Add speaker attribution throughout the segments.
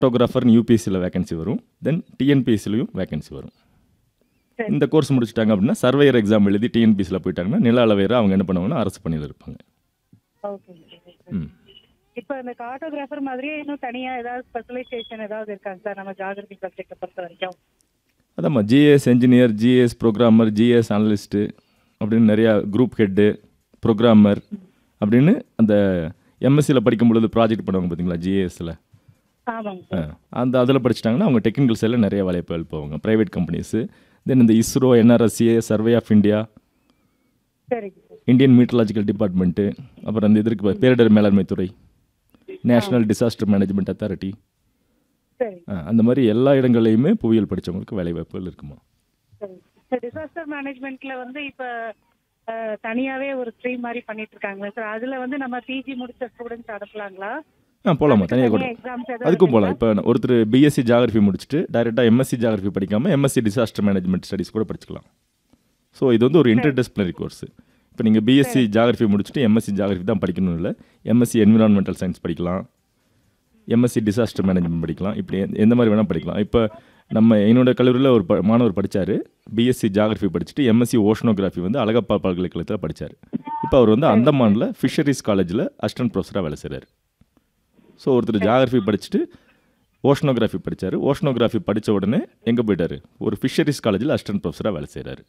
Speaker 1: ஃபோட்டோகிராஃபர்னு யூபிஎஸ்சியில் vacancy வரும் தென் டிஎன்பிஎஸ்சிலையும் vacancy வரும்
Speaker 2: சரி.
Speaker 1: இந்த கோர்ஸ் முடிச்சிட்டாங்க அப்படின்னா சர்வேயர் எக்ஸாம் எழுதி டிஎன்பிஎஸ்சியில் போயிட்டாங்கன்னா நில அளவையர் அவங்க என்ன பண்ணுவாங்கன்னா அரசு பணியில் இருப்பாங்க
Speaker 2: ஓகே
Speaker 1: ம்
Speaker 2: இப்போ இந்த கார்டோகிராஃபர் மாதிரியே இன்னும் தனியா ஏதாவது ஸ்பெஷலைசேஷன் ஏதாவது இருக்காங்க சார் நம்ம ஜாகிரபி சப்ஜெக்டை பொறுத்த வரைக்கும்
Speaker 1: அதாம்மா GIS engineer GIS programmer GIS analyst அப்படின்னு நிறையா குரூப் ஹெட்டு ப்ரோக்ராமர் அப்படின்னு அந்த எம்எஸ்சியில் படிக்கும் பொழுது ப்ராஜெக்ட் பண்ணுவாங்க பார்த்தீங்களா ஜிஎஸ்சில்
Speaker 2: ஆமாங்க சார்
Speaker 1: அந்த அதில் படிச்சிட்டாங்கன்னா அவங்க டெக்னிக்கல் சைடில் நிறைய வாய்ப்புகள் போவாங்க ப்ரைவேட் கம்பெனிஸு தென் இந்த ISRO NRSCA survey of India
Speaker 2: சரிங்க சார்
Speaker 1: இந்தியன் மீட்டரலாஜிக்கல் டிபார்ட்மெண்ட்டு அப்புறம் அந்த இதற்கு ப- பேரிடர் மேலாண்மை துறை நேஷனல் டிசாஸ்டர் மேனேஜ்மெண்ட் அத்தாரிட்டி
Speaker 2: சரி
Speaker 1: அந்த மாதிரி எல்லா இடங்கள்லையுமே புவியியல் படித்தவங்களுக்கு வேலை வாய்ப்புகள் இருக்குமா
Speaker 2: சரி இந்த டிசாஸ்டர் மேனேஜ்மெண்ட்ல வந்து இப்ப அஹ், தனியாவே ஒரு ஸ்ட்ரீம் மாதிரி பண்ணிட்டு இருக்காங்களா சார் அதுல வந்து நம்ம பிஜி முடிச்ச ஸ்டூடெண்ட்ஸ் அனுப்பலாங்களா
Speaker 1: ஆ போகலாமா தனியாக கூட
Speaker 2: எக்ஸாம்ஸ்
Speaker 1: அதுக்கும் போகலாம் இப்போ ஒருத்தர் பிஎஸ்சி ஜாகிரஃபி முடிச்சுட்டு டைரெக்டாக எம்எஸ்சி ஜாகிரஃபி படிக்காமல் எம்எஸ்சி டிசாஸ்டர் மேனேஜ்மெண்ட் ஸ்டடிஸ் கூட படிச்சுக்கலாம் ஸோ இது வந்து ஒரு இன்டர்டிசிப்ளினரி கோர்ஸ் இப்போ நீங்கள் பிஎஸ்சி ஜாகிரஃபி முடிச்சுட்டு எம்எஸ்சி ஜாகிரஃபி தான் படிக்கணும் இல்லை எம்எஸ்சி என்விரான்மெண்டல் சயின்ஸ் படிக்கலாம் எம்எஸ்சி டிசாஸ்டர் மேனேஜ்மெண்ட் படிக்கலாம் இப்படி எந்த- எந்த மாதிரி வேணால் படிக்கலாம் இப்போ நம்ம என்னோட கல்லூரியில் ஒரு ப- மாணவர் படித்தார் பிஎஸ்சி ஜாகிரஃபி படிச்சுட்டு எம்எஸ்சி ஓஷனோகிராஃபி வந்து அழகப்பா பல்கலைக்கழகத்தில் படித்தார் இப்போ அவர் வந்து அந்தமானில் ஃபிஷரிஸ் காலேஜில் அசிஸ்டன்ட் ப்ரொஃபஸராக வேலை செய்கிறார் ஸோ ஒருத்தர் ஜாகிரஃபி படிச்சுட்டு ஓஷனோகிராஃபி படித்தார் ஓஷனோகிராஃபி படித்த உடனே எங்கே போயிட்டாரு ஒரு ஃபிஷரிஸ் காலேஜில் அசிஸ்டன்ட் ப்ரொஃபஸராக வேலை செய்கிறாரு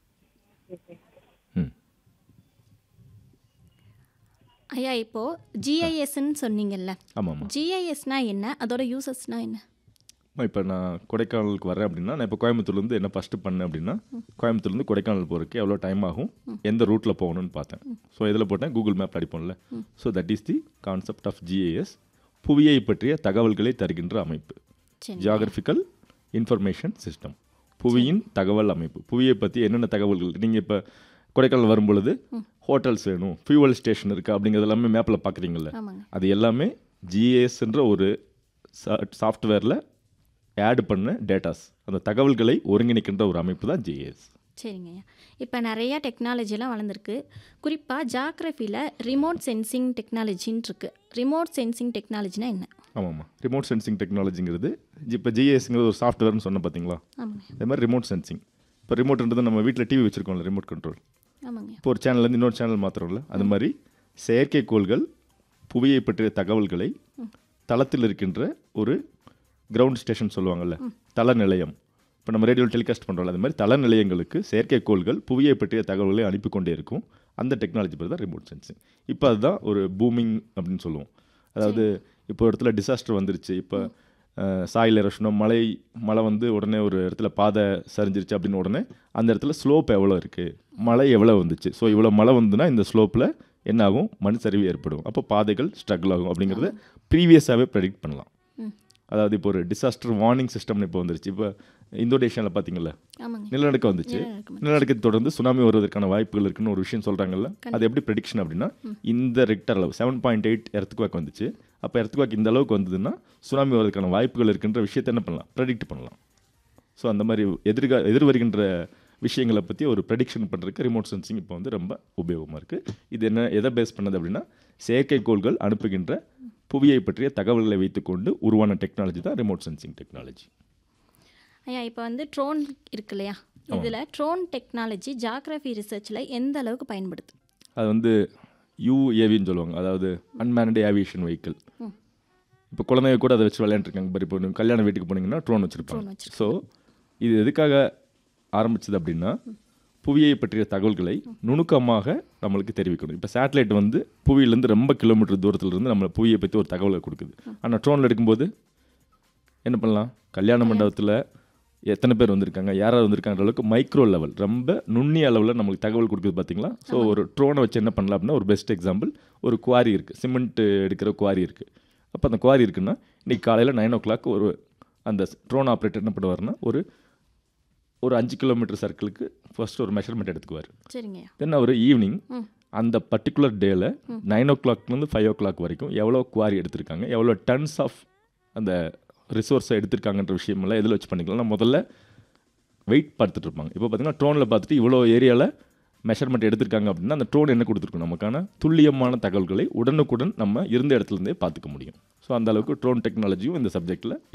Speaker 1: ம்
Speaker 3: ஐயா இப்போ ஜிஐஎஸ்ன்னு சொன்னீங்கல்ல
Speaker 1: ஆமாம்
Speaker 3: ஜிஐஎஸ்னா என்ன அதோட யூசஸ்னா என்ன
Speaker 1: இப்போ நான் கொடைக்கானலுக்கு வரேன் அப்படின்னா நான் இப்போ கோயம்புத்தூர்லேருந்து என்ன ஃபஸ்ட்டு பண்ணேன் அப்படின்னா கோயம்புத்தூர்லேருந்து கொடைக்கானல் போகிறதுக்கு எவ்வளோ டைம் ஆகும் எந்த ரூட்டில் போகணும்னு பார்த்தேன் ஸோ இதில் போட்டேன் கூகுள் மேப் அடிப்போம்ல so that is the concept of GIS புவியை பற்றிய தகவல்களை தருகின்ற அமைப்பு
Speaker 3: சரி
Speaker 1: ஜியாகிரபிக்கல் இன்ஃபர்மேஷன் சிஸ்டம் புவியின் தகவல் அமைப்பு புவியை பற்றி என்னென்ன தகவல்கள் நீங்கள் இப்போ கொடைக்கானல் வரும்பொழுது ஹோட்டல்ஸ் வேணும் ஃபியூவல் ஸ்டேஷன் இருக்குது அப்படிங்கிறது எல்லாமே மேப்பில் பார்க்குறீங்கல்ல
Speaker 3: ஆமாங்க
Speaker 1: அது எல்லாமே ஜிஏஎஸ்ன்ற ஒரு சாஃப்ட்வேரில் ஆட் பண்ண டேட்டாஸ் அந்த தகவல்களை ஒருங்கிணைக்கின்ற ஒரு அமைப்பு தான் ஜிஏஎஸ்
Speaker 3: சரிங்க ஐயா இப்போ நிறைய டெக்னாலஜிலாம் வளர்ந்துருக்கு குறிப்பாக ஜாகிரஃபியில் ரிமோட் சென்சிங் டெக்னாலஜின்னு இருக்கு ரிமோட் சென்சிங் டெக்னாலஜினா என்ன
Speaker 1: ஆமாம்மா ரிமோட் சென்சிங் டெக்னாலஜிங்கிறது இப்போ ஜிஏஎஸ்ங்கிறது ஒரு சாஃப்ட்வேர்னு சொன்ன பார்த்தீங்களா
Speaker 3: ஆமாங்க
Speaker 1: அதே மாதிரி ரிமோட் சென்சிங் இப்போ ரிமோட்ன்றது நம்ம வீட்டில் டிவி வச்சுருக்கோம்ல ரிமோட் கண்ட்ரோல்
Speaker 3: ஆமாங்க
Speaker 1: இப்போ ஒரு சேனல்லேருந்து இன்னொரு சேனல் மாத்திரம்ல அது மாதிரி செயற்கைக்கோள்கள் புவியை பற்றிய தகவல்களை தளத்தில் இருக்கின்ற ஒரு கிரவுண்ட் ஸ்டேஷன் சொல்லுவாங்கல்ல தள நிலையம் இப்போ நம்ம ரேடியோ டெலிகாஸ்ட் பண்ணுறோம்ல அது மாதிரி தள நிலையங்களுக்கு செயற்கைக்கோள்கள் புவியை பற்றிய தகவல்களை அனுப்பி கொண்டே இருக்கும் அந்த டெக்னாலஜி பேர் தான் ரிமோட் சென்சிங் இப்போ அதுதான் ஒரு பூமிங் அப்படின்னு சொல்லுவோம் அதாவது இப்போ ஒரு இடத்துல டிசாஸ்டர் வந்துருச்சு இப்போ சாயில் எரோஷனோ மழை மழை வந்து உடனே ஒரு இடத்துல பாதை சரிஞ்சிருச்சு அப்படின்னு உடனே அந்த இடத்துல ஸ்லோப் எவ்வளோ இருக்குது மழை எவ்வளோ வந்துச்சு ஸோ இவ்வளோ மழை வந்துன்னா இந்த ஸ்லோப்பில் என்ன ஆகும் மண் சரிவு ஏற்படும் அப்போ பாதைகள் ஸ்ட்ரகிள் ஆகும் அப்படிங்கிறத ப்ரீவியஸாகவே ப்ரெடிக்ட் பண்ணலாம்
Speaker 3: ம்
Speaker 1: அதாவது இப்போ ஒரு டிசாஸ்டர் வார்னிங் சிஸ்டம்னு இப்போ வந்துருச்சு இப்போ இந்தோனேஷியாவில் பார்த்தீங்களா
Speaker 3: ஆமாங்க
Speaker 1: நிலநடுக்கம் வந்துச்சு
Speaker 3: நிலநடுக்கம்
Speaker 1: நிலநடுக்கத்தை தொடர்ந்து சுனாமி வருவதற்கான வாய்ப்புகள் இருக்குன்னு ஒரு விஷயம் சொல்கிறாங்கல்ல அது எப்படி ப்ரெடிக்ஷன் அப்படின்னா இந்த ரெக்டர் அளவு செவன் பாயிண்ட் எயிட் எர்த்துக்குவாக் வந்துச்சு அப்போ எர்த்துக்குவாக் இந்த அளவுக்கு வந்ததுன்னா சுனாமி வருவதற்கான வாய்ப்புகள் இருக்குன்ற விஷயத்தை என்ன பண்ணலாம் ப்ரெடிக்ட் பண்ணலாம் ஸோ அந்த மாதிரி எதிர்கா எதிர் வருகின்ற விஷயங்களை பற்றி ஒரு ப்ரெடிக்ஷன் பண்ணுறதுக்கு ரிமோட் சென்சிங் இப்போ வந்து ரொம்ப உபயோகமாக இருக்குது இது என்ன எதை பேஸ் பண்ணது அப்படின்னா செயற்கைக்கோள்கள் அனுப்புகின்ற புவியை பற்றிய தகவல்களை வைத்துக்கொண்டு உருவான டெக்னாலஜி தான் ரிமோட் சென்சிங் டெக்னாலஜி
Speaker 3: ஐயா இப்போ வந்து ட்ரோன் இருக்கு இல்லையா இதில் ட்ரோன் டெக்னாலஜி ஜாகிரஃபி ரிசர்ச்சில் எந்த அளவுக்கு பயன்படுது
Speaker 1: அது வந்து யூஏவின்னு சொல்லுவாங்க அதாவது அன்மேனட் ஏவியேஷன் வெஹிக்கிள்
Speaker 3: ம்.
Speaker 1: இப்போ குழந்தைங்க கூட அதை வச்சு விளையாண்டுருக்காங்க பாரு இப்போ நீங்க கல்யாண வீட்டுக்கு போனீங்கன்னா ட்ரோன்
Speaker 3: Drone
Speaker 1: வச்சுருப்பாங்க
Speaker 3: வச்சிருப்பாங்க.
Speaker 1: ஸோ இது எதுக்காக ஆரம்பிச்சது அப்படின்னா புவியை பற்றிய தகவல்களை நுணுக்கமாக நம்மளுக்கு தெரிவிக்கணும் இப்போ சேட்டலைட் வந்து புவியிலேருந்து ரொம்ப கிலோமீட்டர் தூரத்துல இருந்து நம்ம புவியை பற்றி ஒரு தகவலை கொடுக்குது ஆனால் ட்ரோனில் எடுக்கும்போது என்ன பண்ணலாம் கல்யாண மண்டபத்தில் எத்தனை பேர் வந்திருக்காங்க யாராவது வந்திருக்காங்க அளவுக்கு மைக்ரோ லெவல் ரொம்ப நுண்ணிய அளவில் நம்மளுக்கு தகவல் கொடுக்குது பார்த்தீங்களா ஸோ ஒரு ட்ரோனை வச்சு என்ன பண்ணலாம் அப்படின்னா ஒரு பெஸ்ட் எக்ஸாம்பிள் ஒரு குவாரி இருக்குது சிமெண்ட் எடுக்கிற குவாரி இருக்குது அப்போ அந்த குவாரி இருக்குன்னா இன்னைக்கு காலையில் நைன் ஓ கிளாக் ஒரு அந்த ட்ரோன் ஆப்ரேட்டர் என்ன பண்ணுவார்னா ஒரு ஒரு அஞ்சு கிலோமீட்டர் சர்க்கிளுக்கு ஃபர்ஸ்ட் ஒரு மெஷர்மெண்ட் எடுத்துக்குவார்
Speaker 3: சரிங்க ஐயா
Speaker 1: தென் அவர் ஈவினிங்
Speaker 3: ம்.
Speaker 1: அந்த பர்டிகுலர் டேல நைன் ஓ கிளாக்லேருந்து ஃபைவ் ஓ கிளாக் வரைக்கும் எவ்வளோ குவாரி எடுத்திருக்காங்க எவ்வளோ டன்ஸ் ஆஃப் அந்த ரிசோர்ஸை எடுத்திருக்காங்கன்ற விஷயமெல்லாம் எதில் வச்சு பண்ணிக்கலாம் நான் முதல்ல வெயிட் பார்த்துட்டு இருப்பாங்க இப்போ பார்த்தீங்கன்னா ட்ரோனில் பார்த்துட்டு இவ்வளோ ஏரியாவில் மெஷர்மெண்ட் எடுத்திருக்காங்க அப்படின்னா அந்த ட்ரோன் என்ன கொடுத்துருக்கும் நமக்கான துல்லியமான தகவல்களை உடனுக்குடன் நம்ம இருந்த இடத்துல இருந்தே பார்த்துக்க முடியும் ஸோ அந்த அளவுக்கு ட்ரோன் டெக்னாலஜியும் இந்த சப்ஜெக்ட்டில்